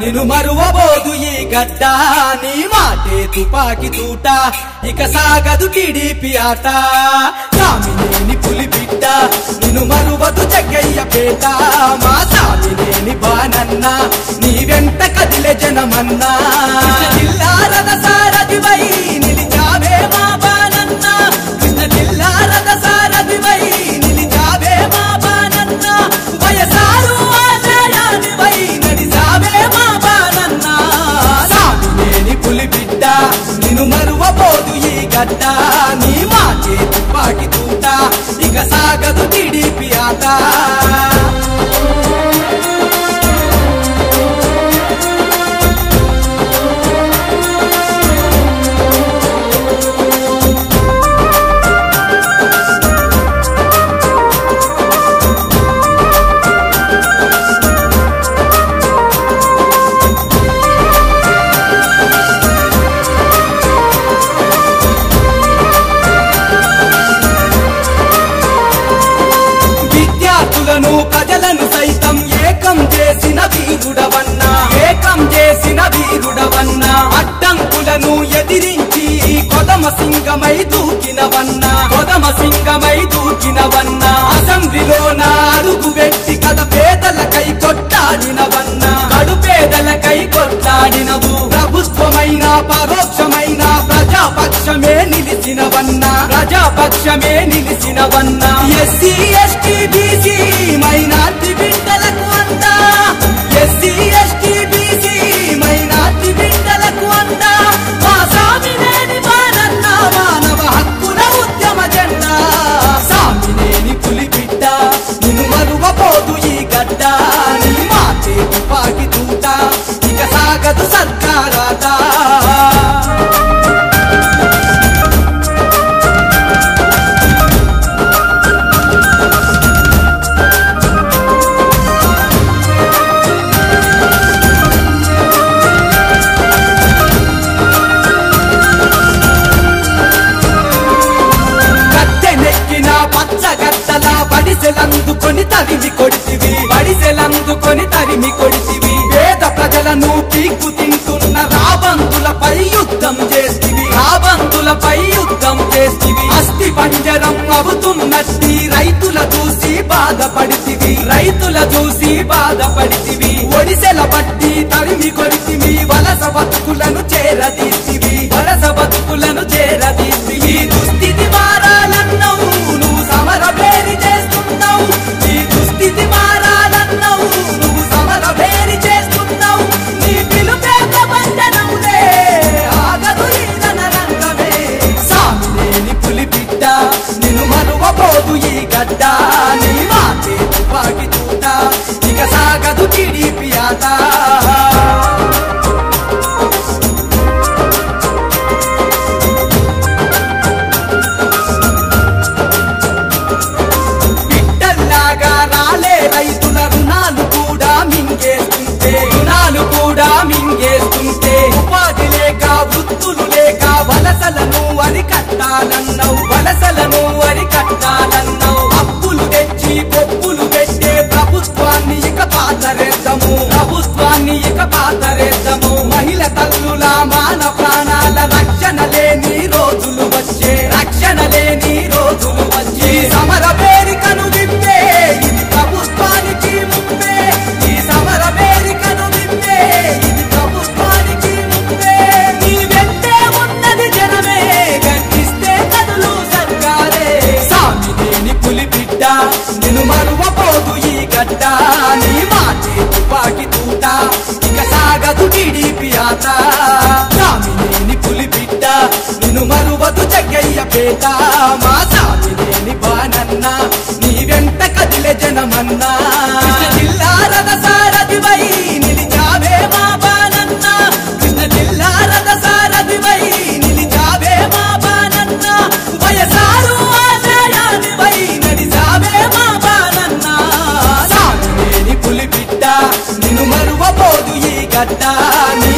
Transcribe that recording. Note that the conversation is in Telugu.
నిన్ను మరువబోదు ఈ గడ్డ నీ మాటే తుపాకి తూట ఇక సాగదు టీడీపీ ఆట సామినేని పులి బిడ్డ నిన్ను మరువదు జగ్గయ్య పేట మా సామినేని బానన్న నీ వెంట కదిలే జనమన్నా కృష్ణ జిల్లా రథ సారథివై నిలిచావే మా బానన్న కృష్ణ జిల్లా రథ సారథివై నిలిచావే మా బానన్న వయసారు ఆశయానివై నడిసావే మా బానన్న సామినేని పులి బిడ్డ నిన్ను మరువబోదు ఈ గడ్డ నీ మాటే తుపాకి తూట ఇక సాగదు టీడీపీ ఆట విద్యార్థులను ప్రజలను సైతం ఏకం చేసిన వీరుడవన్నా ఏకం చేసిన వీరుడవన్నా అడ్డంకులను ఎదిరించి కొదమ సింగమై దూకినవన్నా కొదమ సింగమై దూకినవన్నా అసెంబ్లీలోన అడుగు పెట్టి కథ పేదలకై కొట్టాడినవన్నా కడు పేదలకై కొట్టాడినవు ప్రభుత్వమైన పరోక్షమైన ప్రజాపక్షమే నిలిచినవన్నా ప్రజాపక్షమే నిలిచినవన్నా ఎస్సీ ఎస్టీ బీసీ మైనార్టీ బిడ్డలకు అందా ఎస్సీ ఎస్టీ బీసీ మైనార్టీ బిడ్డలకు అందా మా సామినేని బానన్న మానవ హక్కుల ఉద్యమ జెండా సామినేని పులి బిడ్డ నిన్ను మరువబోదు ఈ గడ్డ నీ మాటే తుపాకి తూట ఇక సాగదు సర్కారాట గద్దెనెక్కిన పచ్చగడ్డల బడిసెలందుకొని తరిమి కొడితివి బడిసెలందుకొని తరిమి కొడితివి పేద ప్రజలను పీక్కు తింటున్న రాబందులపై యుద్ధం చేస్తివి రాబందులపై యుద్ధం చేస్తివి అస్థి పంజరం అవుతున్నట్టి రైతుల చూసి బాధపడితివి రైతుల చూసి బాధపడితివి ఒడిసెల పట్టి తరిమి కొడితివి వలస బతుకులను చేరదీసివి వలస బతుకులను చేరదీసివి ఈ దుస్థితి మారాలన్నావు నువ్వు సమర పేరి చేస్తున్నావు ఈ దుస్థితి మారాలన్నావు నువ్వు సమర పేరి చేస్తున్నావు నీ పిలుపే ప్రపంచనవులే ఆగదు ఈ రణరంగమే సామినేని పులి బిడ్డ నిన్ను మరువబోదు ఈ గడ్డ నీ మాటే తుపాకి తూట ఇక సాగదు టీడీపీ ఆట బిడ్డల్లాగా రాలే రైతుల రుణాలు కూడా మింగేస్తుంటే రుణాలు కూడా మింగేస్తుంటే ఉపాధి లేక వృత్తులు లేక వలసలను అరికట్టాలన్నావు వలసలను అరికట్టాలన్నావు అప్పులు తెచ్చి పప్పులు పెట్టే ప్రభుత్వాన్ని ఇక పాతరేద్దాము ప్రభుత్వాన్ని ఇక పాతరేద్దాము మహిళ తల్లుల మాన ప్రాణాల రక్షణ లేని రోజులు వచ్చే రక్షణ లేని రోజులు వచ్చే సమర పేరికను విప్పే ఇది ప్రభుత్వానికి ముప్పే ఈ సమర పేరికను విప్పే ఇది ప్రభుత్వానికి ముప్పే నీ వెంటే ఉన్నది జనమే గర్జిస్తే కదులు సర్కారే సామినేని పులి బిడ్డ నిన్ను మరువబోదు ఈ గడ్డ నీ మాటే తుపాకి తూట ఇక సాగదు టీడీపీ ఆట సామినేని పులి బిడ్డ నిన్ను మరువదు జగ్గయ్య పేట మా సామినేని బానన్న నీ వెంట కదిలే జనమన్నా కృష్ణ జిల్లా రథ సారథివై నిలిచావే మా బానన్న కృష్ణ జిల్లా రథ సారథివై నిలిచావే మా బానన్న వయసారు ఆశయానివై నడిసావే మా బానన్న సామినేని పులి బిడ్డ నిన్ను మరువబోదు ఈ గడ్డ నీ